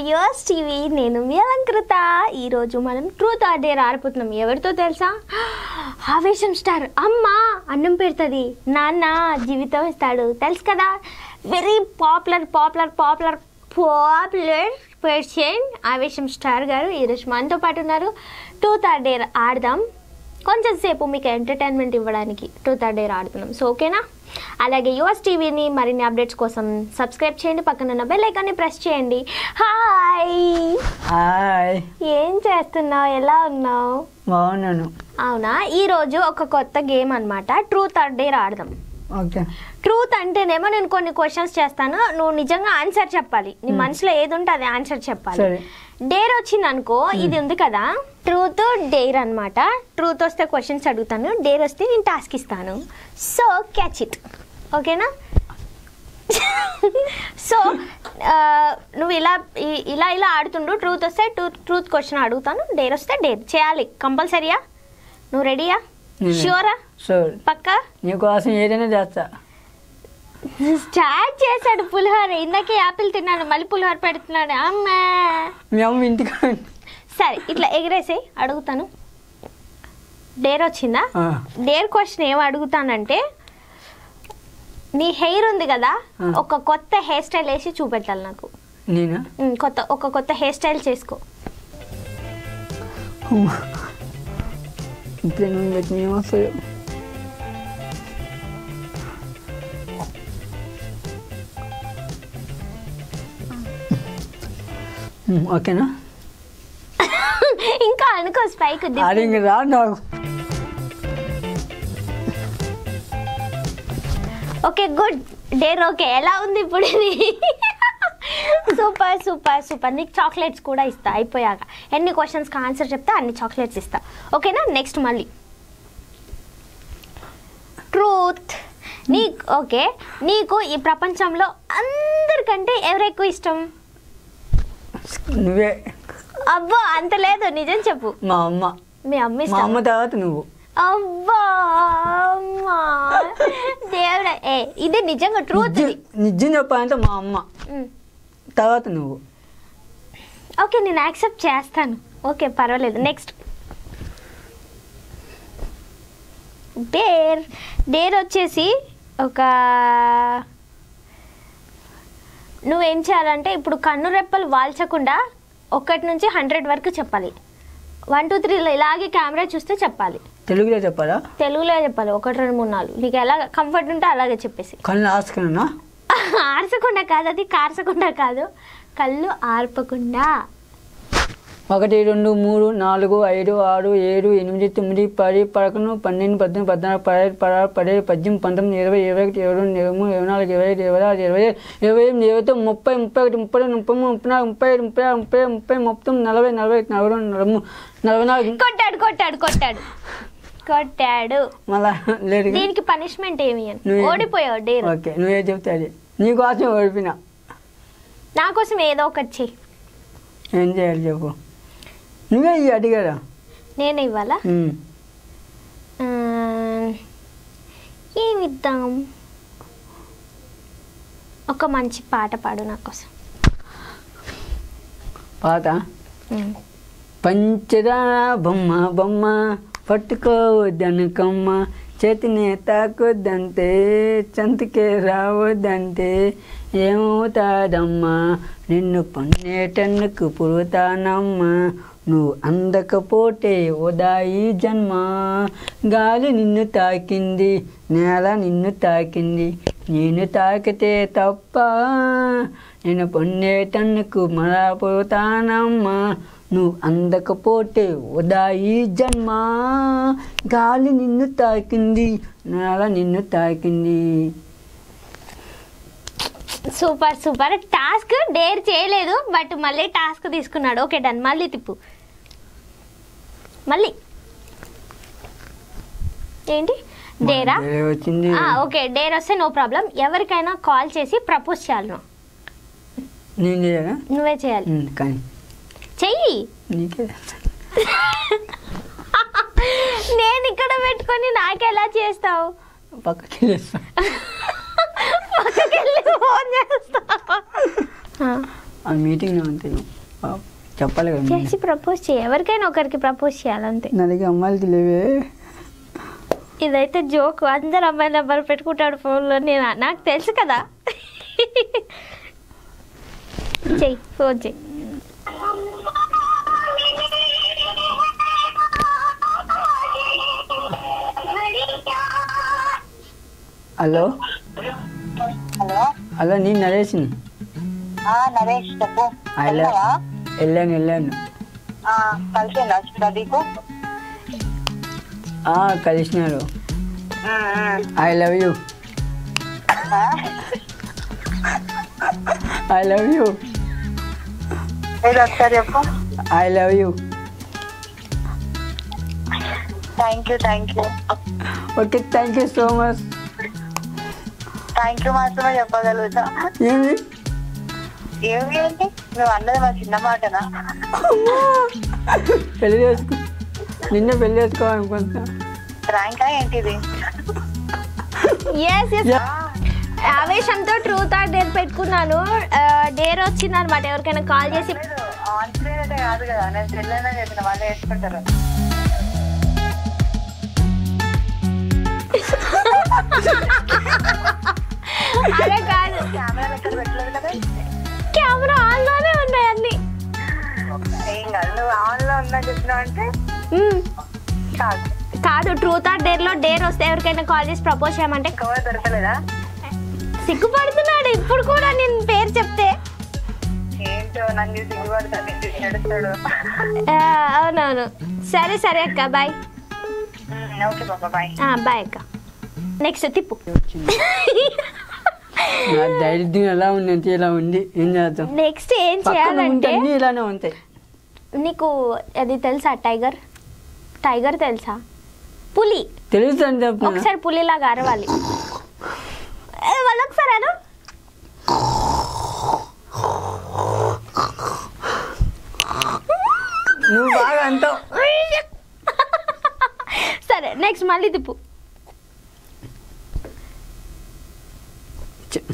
యోస్ TV నేను మీ అలంకృత ఈరోజు మనం ట్రూత్ ఆర్ డేర్ ఆడిపోతున్నాం ఎవరితో తెలుసా ఆవేశం స్టార్ అమ్మ అన్నం పెడుతుంది నాన్న జీవితం ఇస్తాడు తెలుసు కదా very popular popular popular popular person Aavesham star గారు ఈరోజు మనతో పాటు ఉన్నారు ట్రూత్ ఆర్ డేర్ ఆడదాం కొంచెం సేపు మీకు ఎంటర్టైన్మెంట్ ఇవ్వడానికి ట్రూత్ ఆర్ డేర్ ఆడుతున్నాం సో ఓకేనా అలాగే యుఎస్ టీవీని మరిన్ని అప్డేట్స్ కోసం సబ్స్క్రైబ్ చేయండి పక్కన ఉన్న బెల్ ఐకాన్ని ప్రెస్ చేయండి హాయ్ హాయ్ ఏం చేస్తున్నావు ఎలా ఉన్నావు బాగున్నాను అవునా ఈరోజు ఒక కొత్త గేమ్ అన్నమాట ట్రూత్ ఆర్ డేర్ ఆడదాం ఓకే ట్రూత్ అంటేనేమో నేను కొన్ని క్వశ్చన్స్ చేస్తాను నువ్వు నిజంగా ఆన్సర్ చెప్పాలి నీ మనసులో ఏది ఉంటే అది ఆన్సర్ చెప్పాలి సరే డేర్ వచ్చింది అనుకో ఇది ఉంది కదా ట్రూత్ డేర్ అన్నమాట ట్రూత్ వస్తే క్వశ్చన్స్ అడుగుతాను డేర్ వస్తే నేను టాస్క్ ఇస్తాను సో క్యాచ్ ఇట్ ఓకేనా సో నువ్వు ఇలా ఈ- ఇలా ఇలా ఆడుతుండు ట్రూత్ వస్తే ట్రూత్ క్వశ్చన్ అడుగుతాను డేర్ వస్తే డేర్ చేయాలి కంపల్సరీయా నువ్వు రెడీయా నేను- షూరా షూర్ పక్కా నీకోసం ఏదైనా చేస్తా స్టార్ట్ చేశాడు పులిహోర ఇందాకే యాపిల్ తిన్నాను మళ్ళీ పులిహోర పెడుతున్నాడు అమ్మా మీ అమ్మ ఇంటికి సరే ఇట్లా ఎగిరేసి అడుగుతాను డేర్ వచ్చిందా ఆ, డేర్ క్వశ్చన్ ఏం అడుగుతానంటే నీ హెయిర్ ఉంది కదా ఆ. ఒక కొత్త హెయిర్ స్టైల్ వేసి చూపెట్టాలి నాకు నేనా ఉమ్, కొత్త ఒక కొత్త హెయిర్ స్టైల్ చేసుకో అమ్మ. ఇప్పుడే నువ్వు పెట్టిన ఏమొస్తాయో ఉమ్, ఓకేనా ఇంకా అనుకో స్పైక్ అది ఇంక రా నాకు ఓకే గుడ్ డేర్ ఓకే ఎలా ఉంది ఇప్పుడు ఇది సూపర్ సూపర్ సూపర్ నీకు చాక్లెట్స్ కూడా ఇస్తా అయిపోయాక ఎన్ని క్వశ్చన్స్కి ఆన్సర్ చెప్తా అన్ని చాక్లెట్స్ ఇస్తా ఓకేనా నెక్స్ట్ మళ్ళీ ట్రూత్ నీకు ఓకే నీకు ఈ ప్రపంచంలో అందరికంటే ఎవరు ఎక్కువ ఇష్టం నువ్వే అబ్బో అంత లేదు నిజం చెప్పు మా అమ్మ మీ అమ్మ మా ఇష్టం అమ్మ తర్వాత నువ్వు అబ్బా అమ్మా దేవుడా ఏ ఇది నిజంగా ట్రూత్ నిజం నిజం చెప్పాలంటే మా అమ్మ తర్వాత నువ్వు ఓకే నేను యాక్సెప్ట్ చేస్తాను ఓకే పర్వాలేదు నెక్స్ట్ డేర్ డేర్ వచ్చేసి ఒక నువ్వేం చేయాలంటే ఇప్పుడు కన్ను రెప్పలు వాల్చకుండా ఒకటి నుంచి హండ్రెడ్ వరకు చెప్పాలి వన్ టూ త్రీ ఇలాగే కెమెరా చూస్తే చెప్పాలి తెలుగులో చెప్పాలా తెలుగులో చెప్పాలి ఒకటి రెండు మూడు నాలుగు నీకు ఎలా కంఫర్ట్ ఉంటే అలాగే చెప్పేసి కళ్ళు ఆసుకున్నా ఆర్చకుండా కాదు అది కార్చకుండా కాదు కళ్ళు ఆర్పకుండా ఒకటి రెండు మూడు నాలుగు ఐదు ఆరు ఏడు ఎనిమిది తొమ్మిది పది పదకొండు పన్నెండు పద్దెనిమిది పద్నాలుగు పదహైదు పదహారు పదిహేడు పద్దెనిమిది పంతొమ్మిది ఇరవై ఇరవై ఒకటి ఇరవై రెండు ఇరవై మూడు ఇరవై నాలుగు ఇరవై ఐదు ఇరవై ఆరు ఇరవై ఏడు ఇరవై ఎనిమిది ఇరవై తొమ్మిది ముప్పై ముప్పై ఒకటి ముప్పై రెండు ముప్పై మూడు ముప్పై నాలుగు ముప్పై ఐదు ముప్పై ఆరు ముప్పై ఏడు, ముప్పై ముప్పై నలభై నలభై నలభై రెండు నలభై మూడు నలభై నాలుగు కొట్టాడు కొట్టాడు కొట్టాడు కొట్టాడు మళ్ళా లేదు దీనికి పనిష్మెంట్ ఏమి అని నువ్వే- ఓడిపోయావు డేర్ ఓకే నువ్వే చెప్తే అది నీకోసం ఓడిపోయినా నా కోసం ఏదో ఒకటి చెయ్యి ఏం చేయాలి చెప్పు నువ్వే ఇవి అడిగారా నేను ఇవ్వాలా ఉమ్. ఆ, ఏమిద్దాం ఒక మంచి పాట పాడు నా కోసం పాత ఉమ్. పంచదార బొమ్మ బొమ్మ పట్టుకోవద్దనుకమ్మ చేతిని తాకొద్దంటే చంతికే రావద్దంటే ఏమవుతాదమ్మా నిన్ను పొన్నేటన్నుకు పుడతానమ్మా నువ్వు అందకపోతే ఉదాయి జన్మ గాలి నిన్ను తాకింది నేల నిన్ను తాకింది నేను తాకితే తప్ప నేను పొన్నేటన్నుకు మరపోతానమ్మా నువ్వు అందకపోతే ఉదాయి జన్మ గాలి నిన్ను తాకింది నేల నిన్ను తాకింది సూపర్ సూపర్ టాస్క్ డేర్ చేయలేదు బట్ మళ్ళీ టాస్క్ తీసుకున్నాడు ఓకే డన్ మళ్ళీ తిప్పు మళ్ళీ ఏంటి డేరా వేరే వచ్చింది ఆ, ఓకే డేర్ వస్తే నో ప్రాబ్లం ఎవరికైనా కాల్ చేసి ప్రపోజ్ చేయాలి నువ్వు నేను చేయనా నువ్వే చేయాలి ఉమ్, కానీ చెయ్యి నీకే నేను ఇక్కడ పెట్టుకొని నాకెలా చేస్తావు పక్కకి వెళ్ళేస్తా పక్కకెళ్ళి ఫోన్ చేస్తావా ఆ, ఆ మీటింగ్లో అంతే నువ్వు ఆ, చెప్పాలి కదా చేసి ప్రపోజ్ చేయి ఎవరికైనా ఒకరికి ప్రపోజ్ చేయాలంతే నా దగ్గర అమ్మాయిలకి లేవే ఇదైతే జోక్ అందరు అమ్మాయి నెంబర్ పెట్టుకుంటాడు ఫోన్లో నేను నాకు తెలుసు కదా చెయ్యి ఫోన్ చెయ్యి హలో హలో హలో నేను నరేష్ని ఆ, నరేష్ చెప్పు హలో వెళ్ళావా? వెళ్ళాను వెళ్ళాను ఆ, కలిసిందా ప్రదీప్ ఆ, కలిసినారు I love you I love you ఏదో ఒకసారి చెప్పు I love you thank you thank you okay thank you so much thank you మాత్రమే చెప్పగలుగుతా ఏమి ఏమి ఏంటి నువ్వు అన్నది మా చిన్న మాటనా పెళ్లి చేసుకో నిన్నే పెళ్లి చేసుకోవాలనుకుంటున్నా ర్యాంకా ఏంటిది ఎస్ ఎస్ Yeah. ఆవేశంతో ట్రూత్ ఆర్ డేర్ పెట్టుకున్నాను డేర్ వచ్చింది అనమాట ఎవరికైనా కాల్ చేసి లేదు ఆన్సర్ అయితే కాదు కదా నేను చెల్లెనే చెప్పిన వాళ్ళే వేసుకుంటారు అదే కాదు కెమెరాలు ఎక్కడ పెట్టలేదు కదా కెమెరా ఆన్లోనే ఉన్నాయి అన్ని ఏం కాదు నువ్వు ఆన్ లో ఉందని చెప్పినావు అంటే మ్మ్. కాదు కాదు ట్రూత్ ఆర్ డేర్ లో డేర్ వస్తే ఎవరికైనా కాల్ చేసి ప్రపోజ్ చేయమంటే కవర్ దొరకలేదా సిగ్గుపడుతున్నాడు ఇప్పుడు కూడా నేను పేరు చెప్తే ఏంటో నన్ను సిగ్గుపడతాను నడుస్తాడు ఆ, అవునవును సరే సరే అక్క బాయ్ ఓకే బాబా బాయ్ బాయ్ అక్క నెక్స్ట్ తిప్పు వచ్చింది నా దైర్యం ఎలా ఉంది అంటే ఇలా ఉంది ఏం చేద్దాం నెక్స్ట్ ఏం పక్కన ఉంటే చేయాలంటే అన్నీ ఇలానే ఉంటాయి నీకు అది తెలుసా టైగర్ టైగర్ తెలుసా పులి తెలుసు అని చెప్పు ఒకసారి పులిలాగా అరవాలి ఏ, వాళ్ళు ఒకసారి అను నువ్వు బాగా అంటావు సరే నెక్స్ట్ మళ్ళీ తిప్పు చి-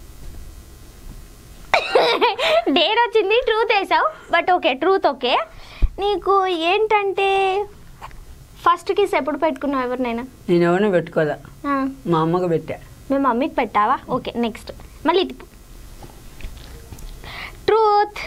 డేర్ వచ్చింది ట్రూత్ వేసావు బట్ ఓకే ట్రూత్ ఓకే నీకు ఏంటంటే ఫస్ట్ కిస్ ఎప్పుడు పెట్టుకున్నావు ఎవరినైనా నేను ఎవరిని పెట్టుకోదా ఆ, మా అమ్మకు పెట్టా మీ మమ్మీకి పెట్టావా ఓకే నెక్స్ట్ మళ్ళీ తిప్పు ట్రూత్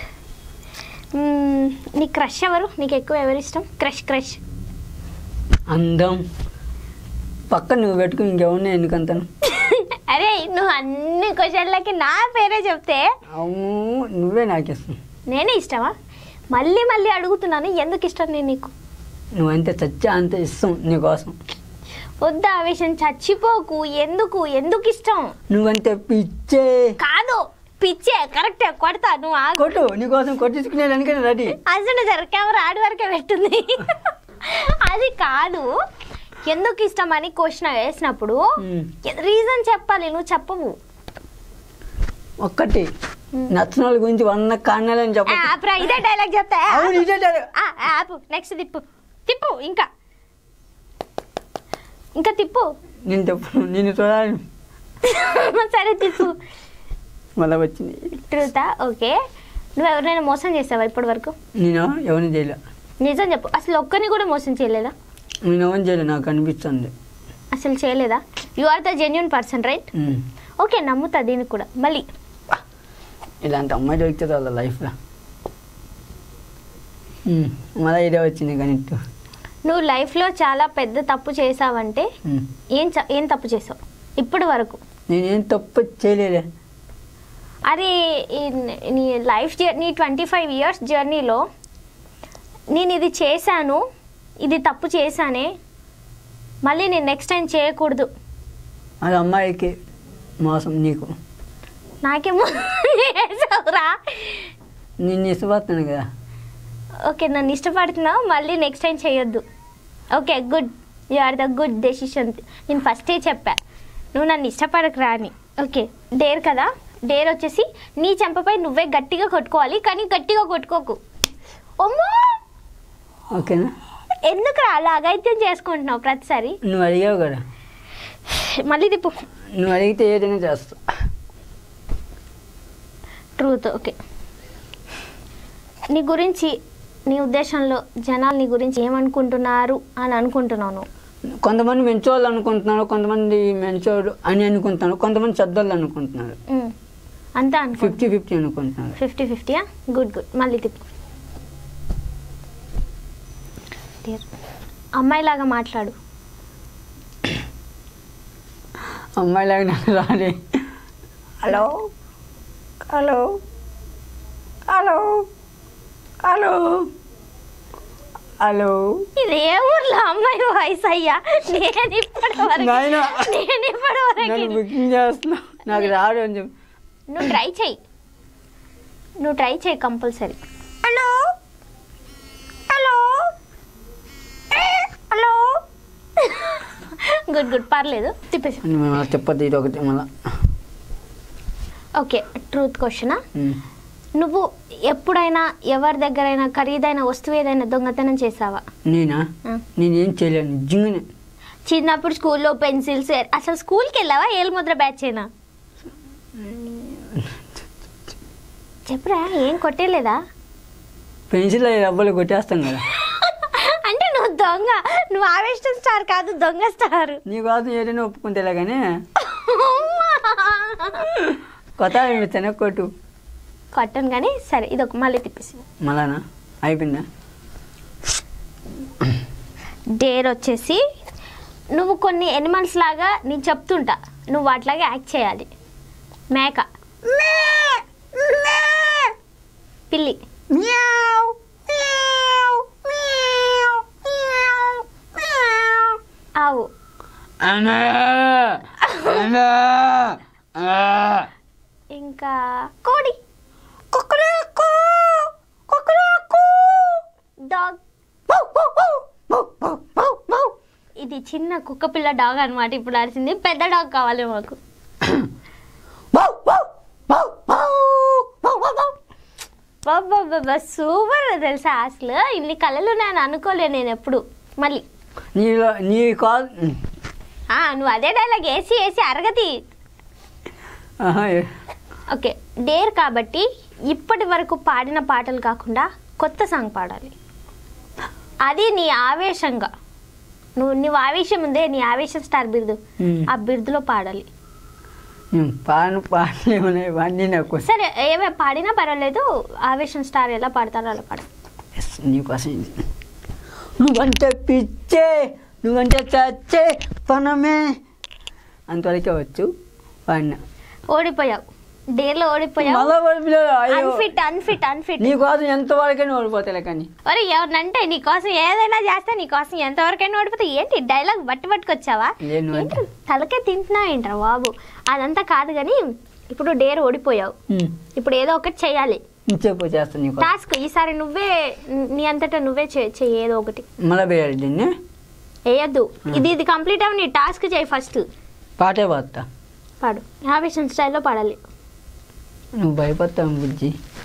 నీ క్రష్ ఎవరు నీకు ఎక్కువ ఎవరు ఇష్టం క్రష్ క్రష్ అందం పక్క నువ్వు పెట్టుకుని ఇంకెవరిని ఎందుకంతాను అరే నువ్వు అన్ని క్వశ్చన్లకి నా పేరే చెప్తే అవును నువ్వే నాకు ఇస్తాం నేనే ఇష్టమా మళ్ళీ మళ్ళీ అడుగుతున్నాను ఎందుకు ఇష్టం నేను నీకు నువ్వంతే చచ్చా అంత ఇస్తాం నీకోసం వద్దు ఆ విషయం చచ్చిపోకు ఎందుకు ఎందుకు ఇష్టం నువ్వంతే పిచ్చే కాదు పిచ్చే కరెక్టే కొడతా నువ్వు ఆగు కొట్టు నీకోసం కొట్టించుకునేదానికే రెడీ అసలు జర కెమెరా ఆడి వరకే పెట్టుంది అది కాదు ఎందుకు ఇష్టం అని క్వశ్చన్ వేసినప్పుడు మ్మ్. రీజన్ చెప్పాలి నువ్వు చెప్పవు ఒక్కటి నచ్చిన వాళ్ళ గురించి వన్న కారణాలని ఆ, చెప్ప ఆపురా, ఇదే డైలాగ్ చెప్తా అవును ఇదే dialogue. ఆ, ఆ, ఆపు నెక్స్ట్ తిప్పు తిప్పు ఇంకా ఇంకా తిప్పు నేను చెప్పు నేను చూడాలి సరే తిప్పు మళ్ళీ వచ్చింది ట్రూతా ఓకే నువ్వు ఎవరినైనా మోసం చేసావా ఇప్పటి వరకు నేను ఎవరిని చేయలే నిజం చెప్పు అసలు ఒక్కరిని కూడా మోసం చేయలేదా నేను ఎవరిని చేయలే నాకు అనిపిస్తుంది అసలు చేయలేదా you are the genuine person right um. Okay నమ్ముతా దీనికి కూడా మళ్ళీ ఇలాంటి అమ్మాయి దొరికితే వాళ్ళ లైఫ్లో మళ్ళీ ఇదే వచ్చింది కానీ ఇటు. నువ్వు లైఫ్లో చాలా పెద్ద తప్పు చేసావంటే ఉమ్. ఏం చ- ఏం తప్పు చేసావు ఇప్పటి వరకు నేనేం తప్పు చేయలేదే అరే ఈ- నీ లైఫ్ జర్ నీ ట్వంటీ ఫైవ్ ఇయర్స్ జర్నీలో నేను ఇది చేశాను ఇది తప్పు చేశానే మళ్ళీ నేను నెక్స్ట్ టైం చేయకూడదు అది అమ్మాయికి మోసం నీకు నాకేమో చేసావురా నిన్ను ఇష్టపడుతున్నాను కదా ఓకే నన్ను ఇష్టపడుతున్నావు మళ్ళీ నెక్స్ట్ టైం చేయొద్దు okay good you are the good decision నేను ఫస్టే చెప్పా నువ్వు నన్ను ఇష్టపడకురా అని ఓకే డేర్ కదా డేర్ వచ్చేసి నీ చెంపపై నువ్వే గట్టిగా కొట్టుకోవాలి కానీ గట్టిగా కొట్టుకోకు అమ్మో ఓకేనా ఎందుకు అలా అగైత్యం చేసుకుంటున్నావు ప్రతిసారి నువ్వు అడిగావు కదా మళ్ళీ తిప్పు నువ్వు అడిగితే ఏదైనా చేస్తా ట్రూత్ ఓకే నీ గురించి నీ ఉద్దేశంలో జనాలు నీ గురించి ఏమనుకుంటున్నారు అని అనుకుంటున్నావు నువ్వు కొంతమంది మంచోళ్ళు అనుకుంటున్నారు కొంతమంది మంచోడు అని అనుకుంటున్నారు కొంతమంది చెడ్డోళ్ళు అనుకుంటున్నారు ఉమ్. అంతే అనుకో ఫిఫ్టీ ఫిఫ్టీ అనుకుంటున్నారు ఫిఫ్టీ ఫిఫ్టీయా గుడ్ గుడ్ మళ్ళీ తిప్పు Dear. అమ్మాయిలాగా మాట్లాడు అమ్మాయిలాగా నాకు రాని hello hello hello hello hello ఇది ఏ ఊర్లో అమ్మాయి వాయిస్ అయ్యా నేను ఇప్పటి వరకు నాయనా. నేను ఇప్పటి వరకు నన్ను బుకింగ్ చేస్తున్నా నాకు రాడు అని చెప్పి నువ్వు ట్రై చెయ్యి నువ్వు ట్రై చెయ్యి compulsory hello hello hello good good పర్లేదు తిప్పేసి మళ్ళీ చెప్పద్దు ఇది ఒకటి మళ్ళా ఓకే ట్రూత్ క్వశ్చనా ఉమ్. నువ్వు ఎప్పుడైనా ఎవరి దగ్గరైనా ఖరీదైన వస్తువు ఏదైనా దొంగతనం చేసావా నేనా ఆ. నేనేం చేయలేను నిజంగానే చిన్నప్పుడు స్కూల్లో పెన్సిల్స్ అసలు స్కూల్కి వెళ్ళావా ఏలుముద్ర బ్యాచ్ అయినా చెప్పురా ఏం కొట్టేలేదా పెన్సిల్ రబ్బలు కొట్టేస్తాం కదా అంటే నువ్వు దొంగ నువ్వు ఆవేశం స్టార్ కాదు దొంగ స్టార్ నీ కోసం ఏదైనా ఒప్పుకుంటేలే కానీ కొత్త చెనక్కొట్టు కొట్టు కొట్టను కానీ సరే ఇది ఒక మళ్ళీ తిప్పేసి మళ్ళానా అయిపోయిందా డేర్ వచ్చేసి నువ్వు కొన్ని ఎనిమల్స్ లాగా నేను చెప్తుంటా నువ్వు వాటిలాగా యాక్ట్ చేయాలి మేక పిల్లి ఆవు ఇంకా కోడి డాగ్ ఇది చిన్న కుక్క పిల్ల డాగ్ అనమాట ఇప్పుడు అరిసింది పెద్ద డాగ్ కావాలి మాకు సూపర్ తెలుసా అసలు ఇన్ని కళలు నేను అనుకోలే నేను ఎప్పుడు మళ్ళీ నీలో నీ కాల్ ఆ, నువ్వు అదే డైలాగ్ వేసి వేసి అరగతి ఆహా, ఓకే డేర్ కాబట్టి ఇప్పటి వరకు పాడిన పాటలు కాకుండా కొత్త సాంగ్ పాడాలి అది నీ ఆవేశంగా నువ్వు నువ్వు ఆవేశం ఉందే నీ ఆవేశం స్టార్ బిరుదు ఉమ్. ఆ బిరుదులో పాడాలి నేను పాను పాడలేమనే ఇవన్నీ నాకు సరే ఏమే పాడినా పర్వాలేదు ఆవేశం స్టార్ ఎలా పాడతారో అలా పాడు ఎస్, నీకోసం ఇది. నువ్వంటే పిచ్చే నువ్వంటే చచ్చే పనమే అంతవరకే వచ్చు వాడిన ఓడిపోయావు డేర్లో ఓడిపోయావు మళ్ళా ఓడిపోయావు. అయ్యో అన్ఫిట్ అన్ఫిట్ అన్ఫిట్ నీకోసం ఎంతవరకైనా ఓడిపోతాయి కానీ మరి ఎవరినంటే నీకోసం ఏదైనా చేస్తే నీకోసం ఎంతవరకైనా ఓడిపోతే ఏంటి డైలాగ్ బట్టి పట్టుకొచ్చావా లేదు నువ్వు ఏంటి తలకే తింటున్నావు ఏంట్రా బాబు అదంతా కాదు కానీ ఇప్పుడు డేర్ ఓడిపోయావు ఉమ్. ఇప్పుడు ఏదో ఒకటి చేయాలి చెప్పు చేస్తాను నీకు టాస్క్ ఈసారి నువ్వే నీ అంతటా నువ్వే చే- చెయ్యి ఏదో ఒకటి మళ్ళా వేయాలి దీన్ని వేయద్దు ఇది ఇది కంప్లీట్ అవ్వ నీ టాస్క్ చేయి ఫస్ట్ పాటే పాడతా పాడు ఆవేశం స్టైల్లో పాడాలి నువ్వు భయపడతావు బుజ్జి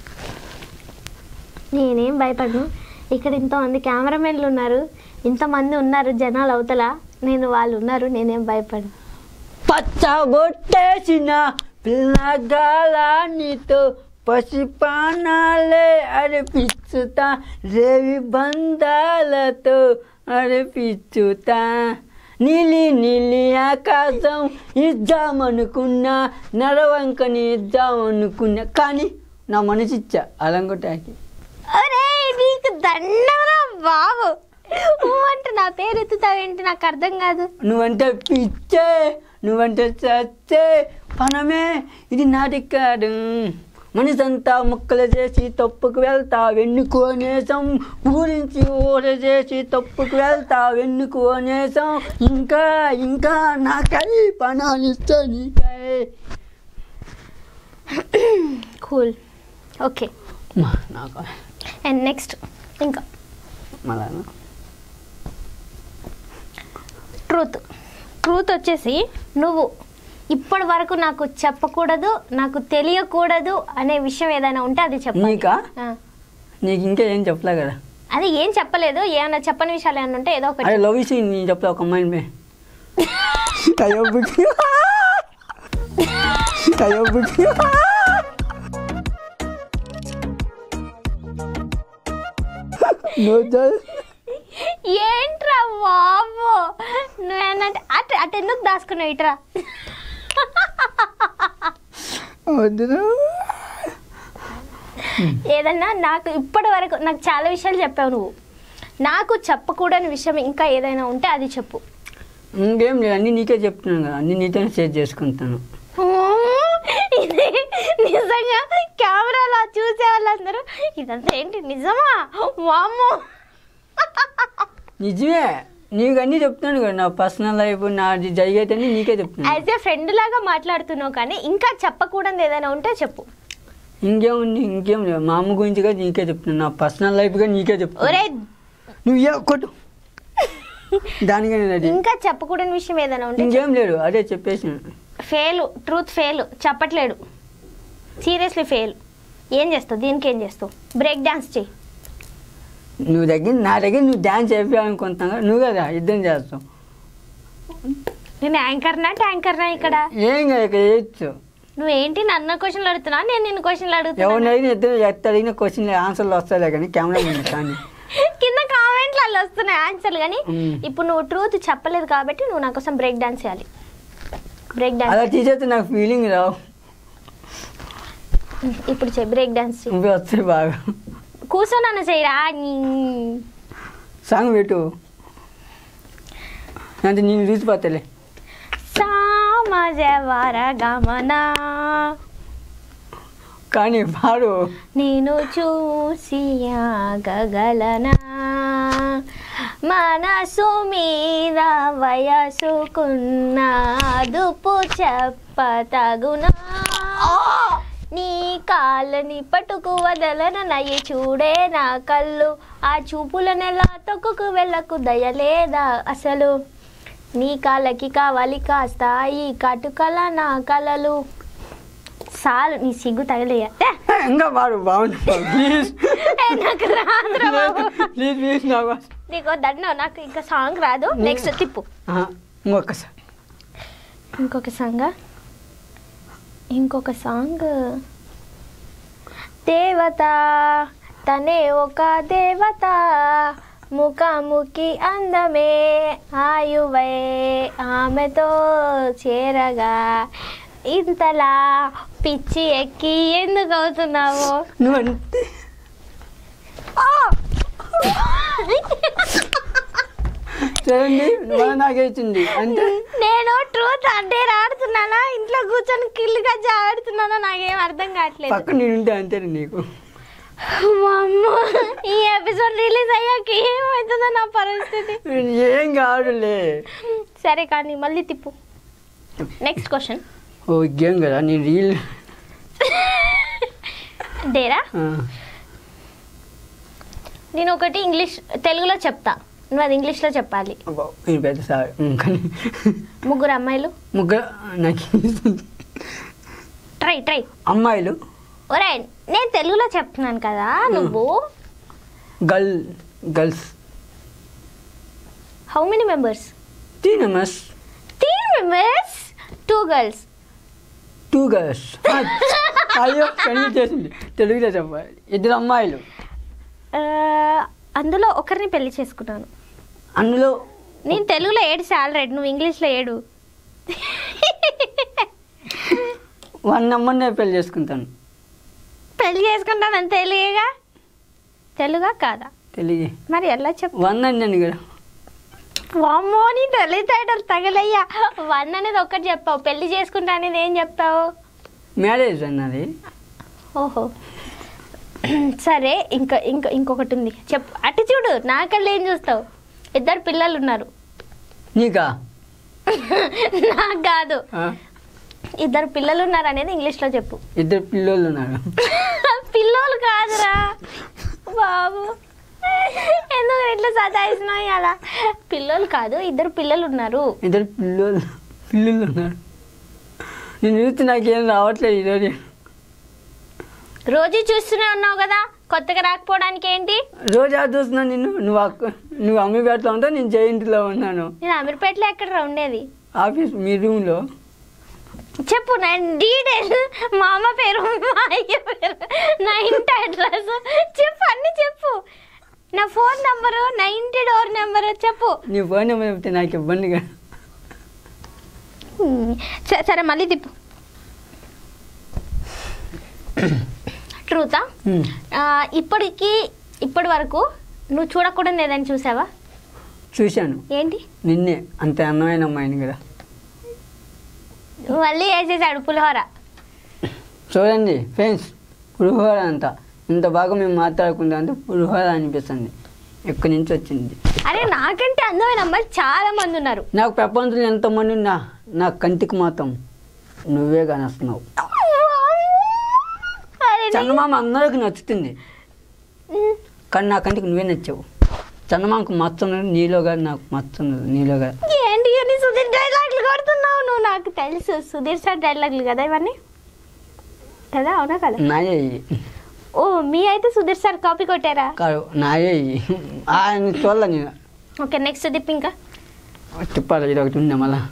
నేనేం భయపడను ఇక్కడ ఇంతమంది కెమెరామెన్లు ఉన్నారు ఇంతమంది ఉన్నారు జనాలు అవతల నేను వాళ్ళు ఉన్నారు నేనేం భయపడను పచ్చబొట్టేసిన పిల్లగాల నీతో పసిపానాలే అరిపిచ్చుతా రేవి బంధాలతో అరిపిచ్చుతా నీలి నీలి ఆకాశం ఇద్దామనుకున్నా నడవంకని ఇద్దామనుకున్నా కానీ నా మనసు ఇచ్చా అలంగొట్టాకి అరే నీకు దండరా బాబు ఊ అంటే నా పేరు ఎత్తుతావేంటి నాకు అర్థం కాదు నువ్వంటే పిచ్చే నువ్వంటే చచ్చే పనమే ఇది నాటి కాదు మనిషంతా ముక్కలు చేసి తప్పుకు వెళ్తా వెన్నుకోనేసం ఊరించి ఊర చేసి తప్పుకు వెళ్తా వెన్నుకోనేసం ఇంకా ఇంకా నాకై పనాలు ఇస్తా నీకై కూల్ ఓకే మా, నాకు అండ్ నెక్స్ట్ ఇంకా మళ్ళా ట్రూత్ ట్రూత్ వచ్చేసి నువ్వు ఇప్పటి వరకు నాకు చెప్పకూడదు నాకు తెలియకూడదు అనే విషయం ఏదైనా ఉంటే అది చెప్పాలి నీకా ఆ. నీకు ఇంకా ఏం చెప్పలే కదా అది ఏం చెప్పలేదు ఏమైనా చెప్పని విషయాలు ఏమైనా ఉంటే ఏదో ఒకటి అదే లవ్ ఇసి నేను చెప్తా ఒక అమ్మాయిని మే అయ్యో బుక్కి అయ్యో బుక్కి నువ్వు చదువు. ఏంట్రా బాబు నువ్వేనంటే అటు అటు ఎందుకు దాచుకున్నావు ఇట్రా వద్దురా. ఏదన్నా నాకు ఇప్పటి వరకు నాకు చాలా విషయాలు చెప్పావు నువ్వు నాకు చెప్పకూడని విషయం ఇంకా ఏదైనా ఉంటే అది చెప్పు ఇంకేం లేదు అన్నీ నీకే చెప్తున్నాను కదా అన్నీ నీతోనే షేర్ చేసుకుంటాను ఇది నిజంగా కెమెరాలో చూసే వాళ్ళందరూ ఇదంతా ఏంటి నిజమా వామ్మో నిజమే నీకు అన్నీ చెప్తున్నాను కదా నా పర్సనల్ లైఫ్ నాది జరిగేటన్నీ నీకే చెప్తున్నాను యాజ్ ఏ ఫ్రెండ్ లాగా మాట్లాడుతున్నావు కానీ ఇంకా చెప్పకూడదు ఏదైనా ఉంటే చెప్పు ఇంకేముంది ఇంకేం లేదు మా అమ్మ గురించి కూడా నీకే చెప్తున్నాను నా పర్సనల్ లైఫ్గా నీకే చెప్తున్నాను ఒరే నువ్వు ఏ కొట్టు దానికనే రెడీ ఇంకా చెప్పకూడని విషయం ఏదైనా ఉంటే ఇంకేం లేదు అదే చెప్పేసి ఫెయిల్ ట్రూత్ ఫెయిల్ చెప్పట్లేడు సీరియస్లీ ఫెయిల్ ఏం చేస్తావు దీనికి ఏం చేస్తావు బ్రేక్ డాన్స్ చెయ్యి నువ్వు దగ్గర నా దగ్గర నువ్వు డ్యాన్స్ చేయాలనుకుంటున్నావు కదా, నువ్వు కదా ఇద్దరం చేస్తావు నేను యాంకర్నా ట్యాంకర్నా ఇక్కడ ఏం కదా ఇక్కడ చేయొచ్చు నువ్వేంటి నన్ను క్వశ్చన్లు అడుగుతున్నా నేను నిన్ను క్వశ్చన్లు అడుగుతున్నా ఎవరిని అడిగిన ఇద్దరు ఎత్త అడిగిన క్వశ్చన్ ఆన్సర్లు వస్తాయి కానీ కెమెరా ఉంది కానీ కింద కామెంట్లు అలా వస్తున్నాయి ఆన్సర్లు కానీ మ్మ్. ఇప్పుడు నువ్వు ట్రూత్ చెప్పలేదు కాబట్టి నువ్వు నా కోసం బ్రేక్ డాన్స్ చేయాలి బ్రేక్ అలా డాన్స్ తీసేస్తే నాకు ఫీలింగ్ రావు ఇప్పుడు చెయ్యి బ్రేక్ డాన్స్ చెయ్యి నువ్వే వస్తాయి బాగా కూర్చోనన్న చేయరా సాంగ్ పెట్టు అంటే నేను చూసిపోతలే సామజవర గమన కానీ పాడు నేను చూసి ఆగగలనా మనసు మీద వయసుకున్న అదుపు చెప్పతగునా నీ కాళ్ళని పట్టుకు వదలన నయ్యి చూడే నా కళ్ళు ఆ చూపుల నెల తొక్కుకు వెళ్ళకు దయలేదా అసలు నీ కాళ్ళకి కావాలి కాస్త ఈ కటుకల నా కలలు చాలు నీ సిగ్గు తగలేయ ఇంకా పాడు బాగుంది ప్లీజ్ నాకు రాదురా బాబు ప్లీజ్ ప్లీజ్ నాకు నీకు దడ్నో నాకు ఇంకా సాంగ్ రాదు నెక్స్ట్ తిప్పు ఆహా, ఇంకొకసారి ఇంకొక సాంగ్ ఇంకొక సాంగ్ దేవత తనే ఒక దేవత ముఖాముఖి అందమే ఆయువై ఆమెతో చేరగా ఇంతలా పిచ్చి ఎక్కి ఎందుకు అవుతున్నావు నువ్వు అంటే చూడండి నువ్వు నాకే ఇచ్చింది అంటే నేను ట్రూత్ అంటే ఆడుతున్నానా ఇంట్లో కూర్చొని కిల్లుగా ఆడుతున్నానా నాకేం అర్థం కావట్లేదు పక్కన నేనుంటే అంతే నీకు అమ్మో ఈ ఎపిసోడ్ రిలీజ్ అయ్యాక ఏమవుతుందో నా పరిస్థితి ఏం కాదులే సరే కానీ మళ్ళీ తిప్పు నెక్స్ట్ క్వశ్చన్ ఓ గేమ్ కదా నీ రీల్ డేరా ఆ, నేను ఒకటి ఇంగ్లీష్ తెలుగులో చెప్తా నువ్వు అది ఇంగ్లీష్లో చెప్పాలి అబ్బో, ఇది పెద్ద సార్ ఉమ్, కానీ ముగ్గురు అమ్మాయిలు ముగ్గురు నాకు ఇస్తుంది. ట్రై ట్రై అమ్మాయిలు ఒరే నేను తెలుగులో చెప్తున్నాను కదా నువ్వు girl girls how many members three numbers three members two girls two girls అయ్యో కన్వీ చేసింది తెలుగులో చెప్పాలి ఇద్దరు అమ్మాయిలు అందులో ఒకరిని పెళ్లి చేసుకున్నాను అందులో నేను తెలుగులో ఏడు సాలరెడ్ నువ్వు ఇంగ్లీష్లో ఏడు వన్ నెంబర్నే పెళ్లి చేసుకుంటాను పెళ్లి చేసుకుంటాను తెలుగుగా తెలుగా కాదా తెలుగు మరి ఎలా చెప్పు వన్ అన్నాను కదా వామ్మో నీ తెలివితేటలు తగలయ్యా వన్ అనేది ఒక్కటి చెప్పావు పెళ్లి చేసుకుంటా అనేది ఏం చెప్తావు మ్యారేజ్ అన్నది ఓహో సరే ఇంకా ఇంకా ఇంకొకటి ఉంది చెప్పు అటు చూడు నాకల్లా ఏం చూస్తావు ఇద్దరు పిల్లలు ఉన్నారు నీకా నాకు కాదు ఆ? ఇద్దరు పిల్లలు ఉన్నారు అనేది ఇంగ్లీష్లో చెప్పు ఇద్దరు పిల్లోళ్ళు ఉన్నారు పిల్లోలు కాదురా బాబు ఎందుకు ఇట్లా సతాయిస్తున్నావు అలా పిల్లలు కాదు ఇద్దరు పిల్లలు ఉన్నారు ఇద్దరు పిల్లోళ్ళు పిల్లుళ్ళు ఉన్నారు నేను చూస్తే నాకేం రావట్లేదు ఈరోజు రోజు చూస్తూనే ఉన్నావు కదా కొత్తగా రాకపోవడానికి ఏంటి రోజు ఆ చూస్తున్నాను నిన్ను నువ్వు అక్క నువ్వు అమ్మిపేటలో ఉంటావు నేను జయంతిలో ఉన్నాను నేను అమీర్పేటలో ఎక్కడ ఉండేది ఆఫీస్ మీ రూమ్లో చెప్పు నా డీటెయిల్ మా అమ్మ పేరు మా అయ్య పేరు నా ఇంటి అడ్రస్ చెప్పు అన్ని చెప్పు నా ఫోన్ నంబరు నా ఇంటి డోర్ నెంబరు చెప్పు నీ ఫోన్ నెంబర్ చెప్తే నాకు ఇబ్బందిగా హ్మ్. స- సరే మళ్ళీ తిప్పు ట్రూతా ఉమ్. ఆ, ఇప్పటికి ఇప్పటి వరకు నువ్వు చూడకూడదు ఏదైనా చూసావా చూశాను ఏంటి నిన్నే అంత అందమైన అమ్మాయిని కదా మళ్ళీ వేసేసాడు పులిహోర చూడండి ఫ్రెండ్స్ పులిహోర అంతా ఇంత బాగా మేము మాట్లాడుకుంటా అంటే పులిహోర అనిపిస్తుంది ఎక్కడి నుంచి వచ్చింది అరే నాకంటే అందమైన అమ్మాయిలు చాలా మంది ఉన్నారు నాకు ప్రపంచంలో ఎంతమంది ఉన్నా నా కంటికి మాత్రం నువ్వే కానొస్తున్నావు అరే నీ- చందమామ అందరికి నచ్చుతుంది ఉమ్. కానీ నా కంటికి నువ్వే నచ్చావు చందమామకు మచ్చున్నది నీలోగా నాకు మచ్చున్నది నీలోగా ఏంటి అని సుధీర్ డైలాగులు కొడుతున్నావు నువ్వు నాకు తెలుసు సుధీర్ సార్ డైలాగులు కదా ఇవన్నీ కదా అవునా కదా నాయే ఇయ్యి. ఓ మీ అయితే సుధీర్ సార్ కాపీ కొట్టారా కాదు నాయే ఇయ్యి. ఆయన చూడలే నేను ఓకే నెక్స్ట్ దిప్ ఇంకా తిప్పాలి ఇది ఒకటి ఉందా మళ్ళా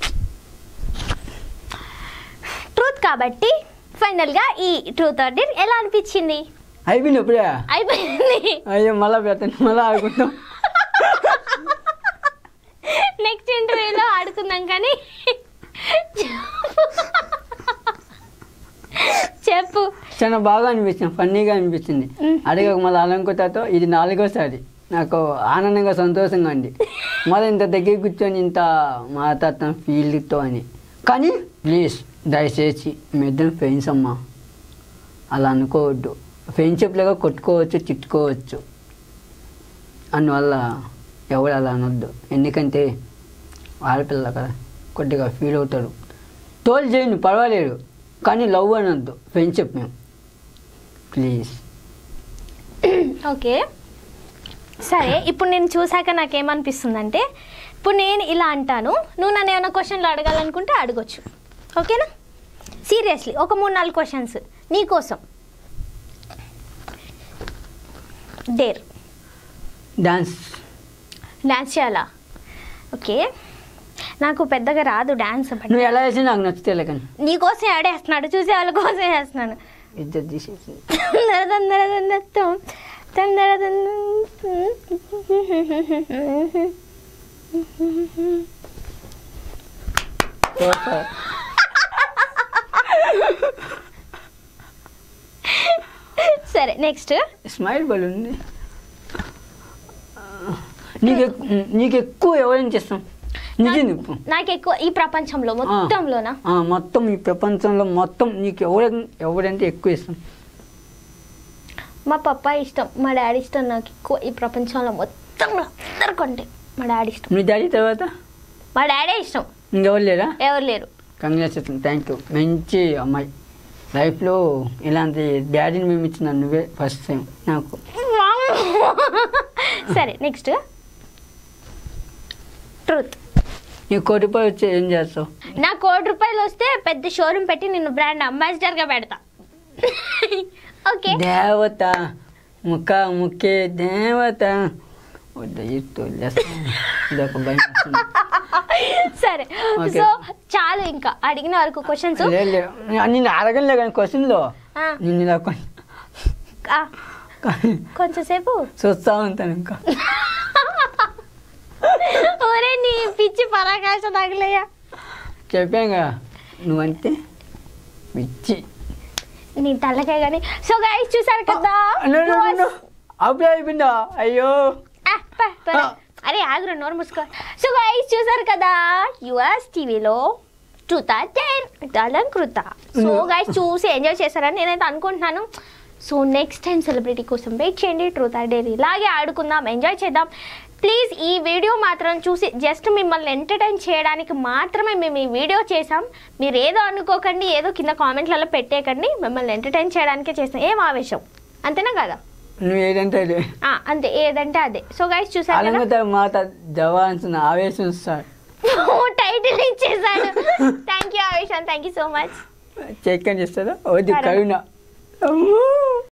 ట్రూత్ కాబట్టి ఫైనల్ గా ఈ ట్రూత్ ఆర్డర్ ఎలా అనిపించింది అయిపోయింది ఎప్పుడే అయిపోయింది అయ్యో మళ్ళా పెట్టండి మళ్ళా ఆడుకుంటాం నెక్స్ట్ ఇంటర్వ్యూలో ఆడుకుందాం కానీ చెప్పు చాలా బాగా అనిపించింది ఫన్నీగా అనిపించింది మ్మ్. అడిగక మళ్ళీ అలంకుతాతో ఇది నాలుగోసారి నాకు ఆనందంగా సంతోషంగా ఉంది మళ్ళీ ఇంత దగ్గర కూర్చొని ఇంత మాట్లాడతాను ఫీల్డ్తో అని కానీ ప్లీజ్ దయచేసి మీ ఇద్దరం ఫ్రెండ్స్ అమ్మా అలా అనుకోవద్దు ఫ్రెండ్షిప్లుగా కొట్టుకోవచ్చు తిట్టుకోవచ్చు అందువల్ల ఎవరు అలా అనొద్దు ఎందుకంటే ఆడపిల్ల కదా కొద్దిగా ఫీల్ అవుతారు తోలు చేయండి పర్వాలేదు కానీ లవ్ అనొద్దు ఫ్రెండ్షిప్ మేము ప్లీజ్ ఓకే సరే ఇప్పుడు నేను చూసాక నాకేమనిపిస్తుందంటే ఇప్పుడు నేను ఇలా అంటాను నువ్వు నన్ను ఏమైనా క్వశ్చన్లు అడగాలనుకుంటే అడగొచ్చు ఓకేనా సీరియస్లీ ఒక మూడు నాలుగు క్వశ్చన్స్ నీకోసం డేర్ డాన్స్ డాన్స్ చేయాలా ఓకే నాకు పెద్దగా రాదు డాన్స్ నువ్వు ఎలా వేసి నాకు నచ్చుతేలే కానీ నీకోసం ఆడేస్తున్నాడు చూసే వాళ్ళ కోసం వేస్తున్నాను ఇద్దరు తీసేసి తొందర తొందర తొందరతో తొందర సరే నెక్స్ట్ స్మైల్ బల్ ఉంది నీకు ఎక్కు- నీకు ఎక్కువ ఎవరైనా చేస్తాం నిజం చెప్పు నాకు ఎక్కువ ఈ ప్రపంచంలో మొత్తంలోనా ఆ, మొత్తం ఈ ప్రపంచంలో మొత్తం నీకు ఎవర ఎవరంటే ఎక్కువ ఇష్టం మా పప్పా ఇష్టం మా డాడీ ఇష్టం నాకు ఎక్కువ ఈ ప్రపంచంలో మొత్తంలో అందరికంటే మా డాడీ ఇష్టం మీ డాడీ తర్వాత మా డాడీ ఇష్టం ఇంకెవరు లేరా ఎవరు లేరు కంగ్రాచులేషన్ థ్యాంక్ యూ మంచి అమ్మాయి లైఫ్లో ఇలాంటి డాడీని మేము ఇచ్చిన నువ్వే ఫస్ట్ టైం నాకు సరే నెక్స్ట్ ట్రూత్ నీ కోటి రూపాయలు వచ్చి ఏం చేస్తావు నా కోటి రూపాయలు వస్తే పెద్ద షోరూమ్ పెట్టి నిన్ను బ్రాండ్ అంబాసిడర్ గా పెడతా ఓకే దేవత ముఖ ముఖే దేవత వద్దు, ఇది తోలేస్తాను. ఇదొక భయం వస్తుంది. సరే Okay. సో చాలు ఇంకా అడిగిన వరకు క్వశ్చన్స్ లేదు, లేదు. నిన్ను అడగలే కానీ క్వశ్చన్లో నిన్ను ఇలా కొ- కొంచెం సేపు చూస్తా ఉంటాను ఇంకా ఒరే నీ పిచ్చి పరాకాశ తగలయ్యా చెప్పాను కదా నువ్వంటే పిచ్చి నీ తలకే గాని సో గైస్ చూసారు కదా అయ్యో, అయ్యో, అయ్యో. అప్పుడే అయిపోయిందా అయ్యో ఆ, ప, ప. ఆ. అరే ఆగురు నోరు మూసుకో సో గైస్ చూసారు కదా యుఎస్ టీవీలో ట్రూత అలంకృత సో గైస్ చూసి ఎంజాయ్ చేశారని నేనైతే అనుకుంటున్నాను సో నెక్స్ట్ టైం సెలబ్రిటీ కోసం వెయిట్ చేయండి ట్రూత్ డైరీ ఇలాగే ఆడుకుందాం ఎంజాయ్ చేద్దాం ప్లీజ్ ఈ వీడియో మాత్రం చూసి జస్ట్ మిమ్మల్ని ఎంటర్టైన్ చేయడానికి మాత్రమే మేము ఈ వీడియో చేసాం మీరు ఏదో అనుకోకండి ఏదో కింద కామెంట్లలో పెట్టేయకండి మిమ్మల్ని ఎంటర్టైన్ చేయడానికే చేసాం ఏం ఆవేశం అంతేనా కదా నువ్వు ఏదంటే అదే ఆ, అంతే ఏదంటే అదే సో గైస్ చూసారు కదా అలంగత మాత జవాన్స్ ఆవేశం సార్ టైటిల్ ఇచ్చేసాడు thank you Aavesham thank you so much check అని చేస్తారా వద్దు సరే. కరుణ అమ్మో.